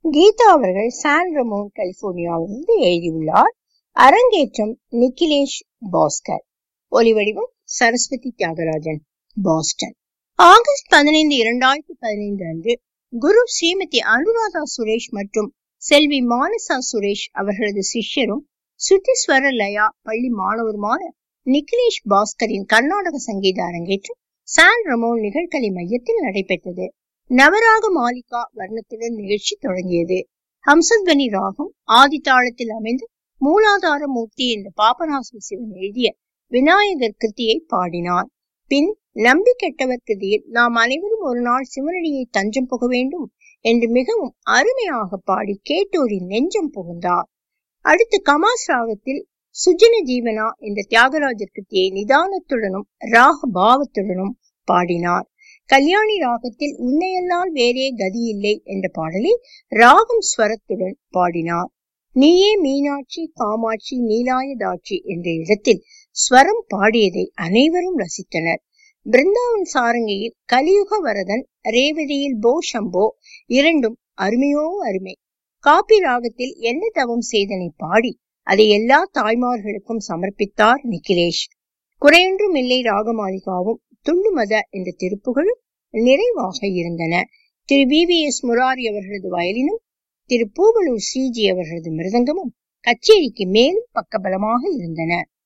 கீதா அவர்கள் San Ramon கலிபோர்னியாவிலிருந்து எழுதியுள்ளார் அரங்கேற்றம் நிக்கிலேஷ் பாஸ்கர் ஒலிவடிவம் சரஸ்வதி தியாகராஜன் பாஸ்டன் ஆகஸ்ட் பதினைந்து இரண்டாயிரத்தி பதினைந்து அன்று குரு ஸ்ரீமதி அனுராதா சுரேஷ் மற்றும் செல்வி மானசா சுரேஷ் அவர்களது சிஷ்யரும் சுத்திஸ்வர லயா பள்ளி மாணவருமான நிக்கிலேஷ் பாஸ்கரின் கர்நாடக சங்கீத அரங்கேற்றம் சான் ரமோன் நிகழ்கலை மையத்தில் நடைபெற்றது நவராக மாலிகா வர்ணத்துடன் நிகழ்ச்சி தொடங்கியது ஹம்சத்வனி ராகம் ஆதி தாளத்தில் அமைந்த மூலாதார மூர்த்தி என்ற பாபநாச சிவன் எழுதிய விநாயகர் கிருதியை பாடினார் பின் நம்பி கெட்டவர் கிருதியில் நாம் அனைவரும் ஒரு நாள் சிவனடியை தஞ்சம் புக வேண்டும் என்று மிகவும் அருமையாக பாடி கேட்டோரின் நெஞ்சம் புகுந்தார் அடுத்து கமாஸ் ராகத்தில் சுஜன ஜீவனா என்ற தியாகராஜர் கிருத்தியை நிதானத்துடனும் ராக பாவத்துடனும் பாடினார் கல்யாணி ராகத்தில் உன்னையெல்லாம் வேறே கதி இல்லை என்ற பாடலை ராகம் ஸ்வரத்துடன் பாடினார் நீயே மீனாட்சி காமாட்சி நீலாயதாட்சி என்ற இடத்தில் ஸ்வரம் பாடியதை அனைவரும் ரசித்தனர் பிருந்தாவன் சாரங்கியில் கலியுக வரதன் ரேவதியில் போ சம்போ இரண்டும் அருமையோ அருமை காப்பி ராகத்தில் என்ன தவம் செய்தனை பாடி அதை எல்லா தாய்மார்களுக்கும் சமர்ப்பித்தார் நிக்கிலேஷ் குறையொன்றும் இல்லை ராகமாலிகாவும் துண்டு மத என்ற திருப்புகளும் நிறைவாக இருந்தன திரு வி வி எஸ் முராரி அவர்களது வயலினும் திரு பூவலூர் சிஜி அவர்களது மிருதங்கமும் கச்சேரிக்கு மேலும் பக்கபலமாக இருந்தன